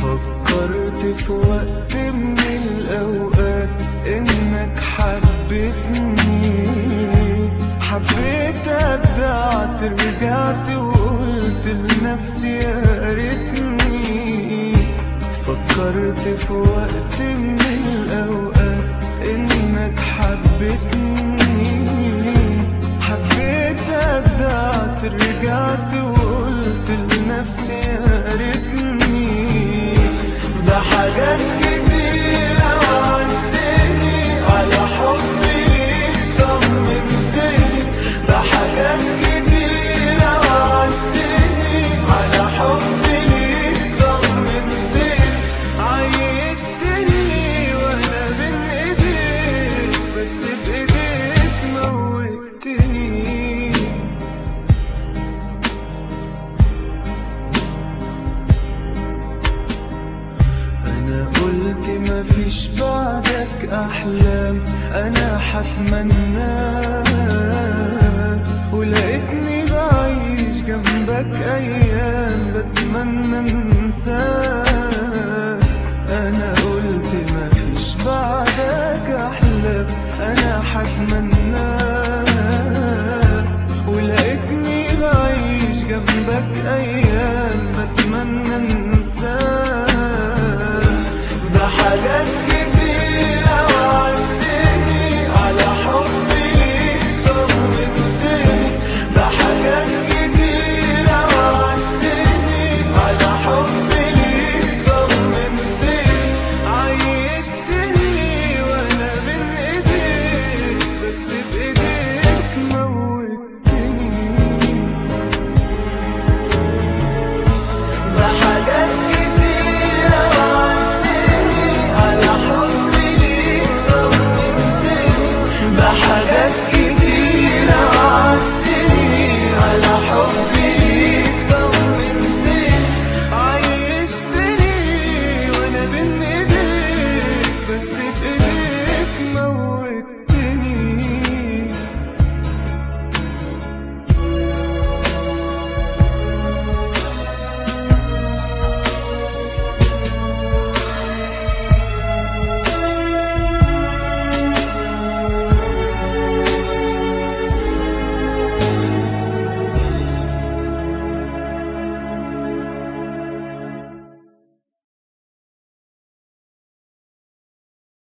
فكرت في وقت من الأوقات إنك حبيتني حبيت أبدعت رجعت وقلت لنفسي يا ريتني فكرت في وقت من الأوقات إنك حبيتني حبيت أبدعت رجعت وقلت لنفسي يا ريتني ده حاجات كتيرة وعدتني على حبي ليك طمنتني ده حاجات كتيرة وعدتني على حبي ليك طمنتني عيشتني وانا بين ايديك بس بايديك موتني انا قلت مفيش بعدك احلام انا حتمناها ولقيتني بعيش جنبك ايام بتمنى انساها انا قلت مفيش بعدك احلام انا حتمناها ولقيتني بعيش جنبك ايام